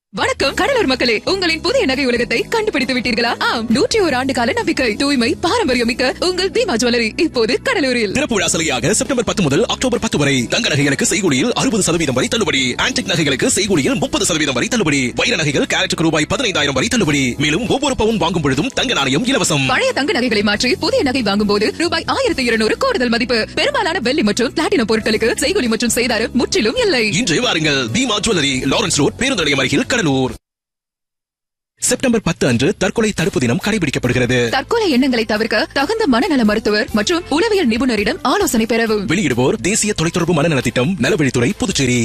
வணக்கம் கடலூர் மக்களே உங்களின் புதிய நகை உலகத்தை கண்டுபிடித்து விட்டீர்களா ஆம் நூற்றி ஒரு ஆண்டு கால நம்பிக்கை தூய்மை பாரம்பரியம் மிக்க உங்கள் பீமா ஜுவல்லரி இப்போது கடலூரில் திறப்பு விழா சலுகையாக செப்டம்பர் பத்து முதல் அக்டோபர் பத்து வரை தங்க நகைகளுக்கு செய்கூலியில் அறுபது சதவீதம் வரை தள்ளுபடி ஆன்டிக் நகைகளுக்கு செய்கூலியில் முப்பது சதவீதம் வரை தள்ளுபடி வைர நகைகள் கேரட்டுக்கு ரூபாய் பதினைந்தாயிரம் வரை தள்ளுபடி மேலும் ஒவ்வொரு பவுன் வாங்கும் பொழுதும் தங்க நாணயம் இலவசம் பழைய தங்க நகைகளை மாற்றி புதிய நகை வாங்கும் போது ரூபாய் ஆயிரத்தி இருநூறு கூடுதல் மதிப்பு பெரும்பாலான வெள்ளி மற்றும் பிளாட்டினம் பொருட்களுக்கு செய்கூலி மற்றும் செய்தாரம் முற்றிலும் இல்லை இன்று வாருங்கள் பீமா ஜுவல்லரி லாரன்ஸ் ரோட் பேருந்து நிலையம் அருகில் கடலூர் செப்டம்பர் பத்து அன்று தற்கொலை தடுப்பு தினம் கடைபிடிக்கப்படுகிறது தற்கொலை எண்ணங்களை தவிர்க்க தகுந்த மனநல மருத்துவர் மற்றும் உளவியல் நிபுணரிடம் ஆலோசனை பெறவும் வெளியிடுவோர் தேசிய தொலைத்தொடர்பு மனநல திட்டம் நலவழித்துறை Puducherry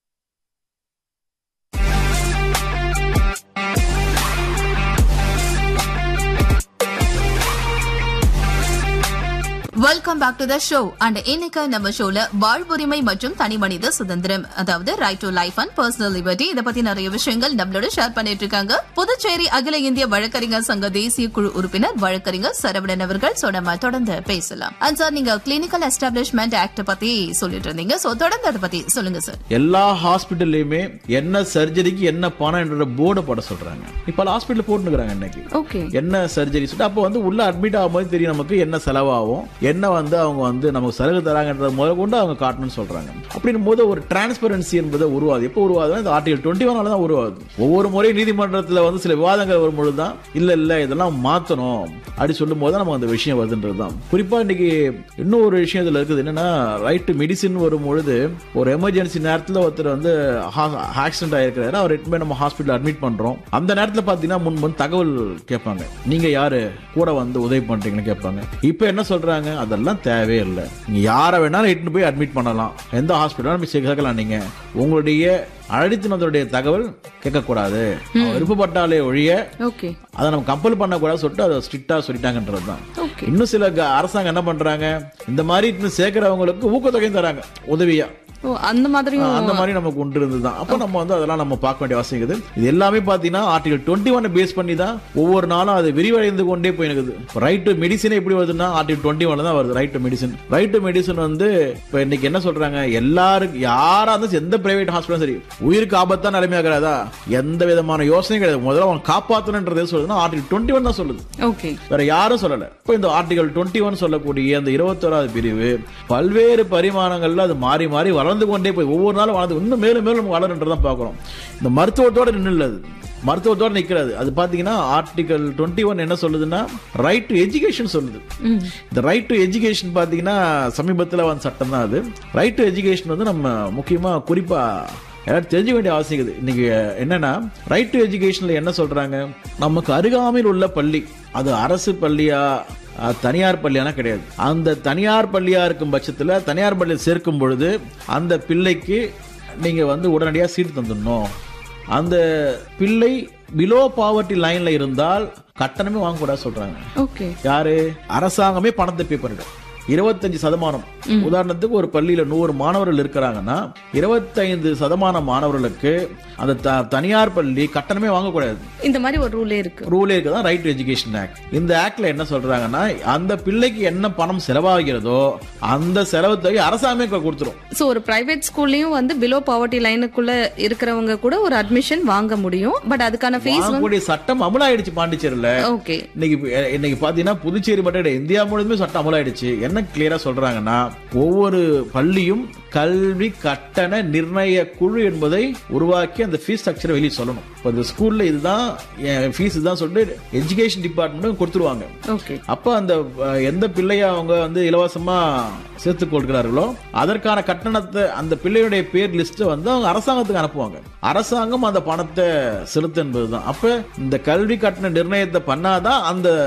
welcome back to the show and இன்னைக்கு நம்ம ஷோல வாழ்வுரிமை மற்றும் தனிமனித சுதந்திரம் அதாவது right to life and personal liberty இத பத்தி நிறைய விஷயங்கள் நம்மளோட ஷேர் பண்ணிட்டு இருக்காங்க புதுச்சேரி அகில இந்திய வழக்கறிஞர் சங்க தேசிய குழு உறுப்பினர் வழக்கறிஞர் சரவணன் அவர்கள் சோ நம்ம தொடர்ந்து பேசலாம் அண்ட் சார் நீங்க கிளினிக்கல் எஸ்டாப்ளிஷ்மெண்ட் ஆக்ட் பத்தி சொல்லிட்டு இருந்தீங்க சோ தொடர்ந்து அதை பத்தி சொல்லுங்க சார் எல்லா ஹாஸ்பிட்டல்லையுமே என்ன சர்ஜரிக்கு என்ன பணம் என்ற போர்டை போட சொல்றாங்க இப்ப ஹாஸ்பிட்டல் போட்டுக்கிறாங்க இன்னைக்கு ஓகே என்ன சர்ஜரி சொல்லிட்டு அப்போ வந்து உள்ள அட்மிட் ஆகும்போது தெரியும் நமக்கு என்ன செலவாகும் என்ன வந்து அவங்க வந்து நமக்கு சலுகை தராங்கன்றத முதல் கொண்டு அவங்க காட்டணும்னு சொல்றாங்க அப்படின்னும் போது ஒரு டிரான்ஸ்பரன்சி என்பது உருவாது எப்போ உருவாதுன்னா இந்த ஆர்டிகல் டுவெண்ட்டி ஒன்னால தான் உருவாது ஒவ்வொரு முறையும் நீதிமன்றத்தில் வந்து சில விவாதங்கள் வரும்பொழுது தான் இல்ல இல்ல இதெல்லாம் மாத்தணும் அப்படி சொல்லும் போது தான் நமக்கு அந்த விஷயம் வருதுன்றது தான் குறிப்பா இன்னைக்கு இன்னும் ஒரு விஷயம் இதுல இருக்குது என்னன்னா ரைட் டு மெடிசின் வரும் பொழுது ஒரு எமர்ஜென்சி நேரத்தில் ஒருத்தர் வந்து ஆக்சிடென்ட் ஆயிருக்கிறாரு அவர் எட்டு நம்ம ஹாஸ்பிட்டல் அட்மிட் பண்றோம் அந்த நேரத்தில் பாத்தீங்கன்னா முன் முன் தகவல் கேட்பாங்க நீங்க யாரு கூட வந்து உதவி பண்றீங்கன்னு கேட்பாங்க இப்போ என்ன சொல்றாங்க அதெல்லாம் தேவையே இல்லை நீங்க யாரை வேணாலும் இட்டுன்னு போய் அட்மிட் பண்ணலாம் எந்த ஹாஸ்பிட்டலும் போய் சேர்க்கலாம் நீங்க உங்களுடைய அழைத்தினருடைய தகவல் கேட்கக்கூடாது அவர் விருப்பப்பட்டாலே ஒழிய ஓகே அதை நம்ம கம்பல் பண்ணக்கூடாது சொல்லிட்டு அதை ஸ்ட்ரிக்டா சொல்லிட்டாங்கன்றது தான் ஓகே இன்னும் சில க- அரசாங்கம் என்ன பண்றாங்க இந்த மாதிரி இன்னும் சேர்க்கிறவங்களுக்கு ஊக்கத்தொகையும் தராங்க உதவியா ஓ அந்த மாதிரியும் அந்த மாதிரி நமக்கு ஒன்று இருந்துதான் அப்போ நம்ம வந்து அதெல்லாம் நம்ம பார்க்க வேண்டிய அவசியம் இருக்குது இது எல்லாமே பாத்தீங்கன்னா ஆர்டிகல் டுவெண்ட்டி ஒன் பேஸ் பண்ணி தான் ஒவ்வொரு நாளும் அது விரிவடைந்து கொண்டே போயிருக்குது ரைட் டு மெடிசன் எப்படி வருதுன்னா ஆர்டிகல் டுவெண்ட்டி ஒன்ல தான் வருது right to medicine right to medicine வந்து இப்போ இன்னைக்கு என்ன சொல்றாங்க எல்லாருக்கும் யாரா இருந்தாலும் எந்த பிரைவேட் ஹாஸ்பிட்டலும் சரி உயிருக்கு ஆபத்தா நிலைமையாகிறதா எந்த விதமான யோசனையும் கிடையாது முதல்ல அவன் காப்பாற்றணுன்றது சொல்லுதுன்னா ஆர்டிகல் டுவெண்ட்டி ஒன் தான் சொல்லுது ஓகே வேற யாரும் சொல்லல இப்போ இந்த ஆர்டிகல் டுவெண்ட்டி ஒன் சொல்லக்கூடிய அந்த இருபத்தோராவது பிரிவு பல்வேறு பரிமாணங்கள்ல அது மாறி மாறி வளர்ந்து கொண்டே போய் ஒவ்வொரு நாளும் வளர்ந்து இன்னும் மேலும் மேலும் நம்ம வளருன்றதான் பார்க்கிறோம் இந்த மருத்துவத்தோட நின்று மருத்துவத்தோட நிக்கிறது அது பாத்தீங்கன்னா ஆர்டிகல் டுவெண்ட்டி ஒன் என்ன சொல்லுதுன்னா ரைட் டு எஜுகேஷன் சொல்லுது இந்த ரைட் டு எஜுகேஷன் பாத்தீங்கன்னா சமீபத்தில் வந்த சட்டம் தான் அது ரைட் டு எஜுகேஷன் வந்து நம்ம முக்கியமா குறிப்பா எல்லாரும் தெரிஞ்சுக்க வேண்டிய அவசியம் இருக்குது இன்னைக்கு என்னன்னா ரைட் டு எஜுகேஷன்ல என்ன சொல்றாங்க நமக்கு அருகாமையில் உள்ள பள்ளி அது அரசு பள்ளியா அஹ், தனியார் பள்ளியானா கிடையாது அந்த தனியார் பள்ளியா இருக்கும் பட்சத்துல தனியார் பள்ளியில் சேர்க்கும் பொழுது அந்த பிள்ளைக்கு நீங்க வந்து உடனடியாக சீட்டு தந்துடணும் அந்த பிள்ளை பிலோ பாவர்ட்டி லைன்ல இருந்தால் கட்டணமே வாங்கக்கூடாது சொல்றாங்க ஓகே யாரு அரசாங்கமே பணத்தை பே பண்ணிடும் இருபத்தஞ்சு சதமானம் உதாரணத்துக்கு ஒரு பள்ளியில நூறு மாணவர்கள் இருக்கிறாங்கன்னா இருபத்தைந்து சதமான மாணவர்களுக்கு அந்த த- தனியார் பள்ளி கட்டணமே வாங்கக்கூடாது இந்த மாதிரி ஒரு ரூலே இருக்கு ரூலே இருக்குதான் ரைட் டு எஜுகேஷன் ஆக்ட் இந்த ஆக்ட்ல என்ன சொல்றாங்கன்னா அந்த பிள்ளைக்கு என்ன பணம் செலவாகிறதோ அந்த செலவு தொகை அரசாங்கமே கொ- கொடுத்துரும் சோ ஒரு பிரைவேட் ஸ்கூல்லயும் வந்து பிலோ பாவர்ட்டி லைனுக்குள்ள இருக்கிறவங்க கூட ஒரு அட்மிஷன் வாங்க முடியும் பட் அதுக்கான ஃபீஸ் வந்து வாங்கக்கூடிய சட்டம் அமலாயிடுச்சு பாண்டிச்சேரியில ஓகே இன்னைக்கு இன்னைக்கு பாத்தீங்கன்னா புதுச்சேரி மட்டும் கிடையாது இந்தியா முழுவதுமே சட்டம் அமலாயிடுச்சு என்ன கிளியரா சொல்றாங்கன்னா ஒவ்வொரு பள்ளியும் கல்வி கட்டண நிர்ணய குழு என்பதை உருவாக்கி அந்த ஃபீஸ் ஸ்ட்ரக்சரை வெளியே சொல்லணும் இப்போ இந்த ஸ்கூல்ல இதுதான் ஃபீஸ் இதுதான் சொல்லிட்டு எஜுகேஷன் டிபார்ட்மெண்ட் கொடுத்துருவாங்க ஓகே அப்ப அந்த அஹ், எந்த பிள்ளைய அவங்க வந்து இலவசமா சேர்த்துக் கொள்கிறார்களோ அதற்கான கட்டணத்தை அந்த பிள்ளையுடைய பேர் லிஸ்ட் வந்து அவங்க அரசாங்கத்துக்கு அனுப்புவாங்க அரசாங்கம் அந்த பணத்தை செலுத்து என்பதுதான் அப்ப இந்த கல்வி கட்டண நிர்ணயத்தை பண்ணாதான் அந்த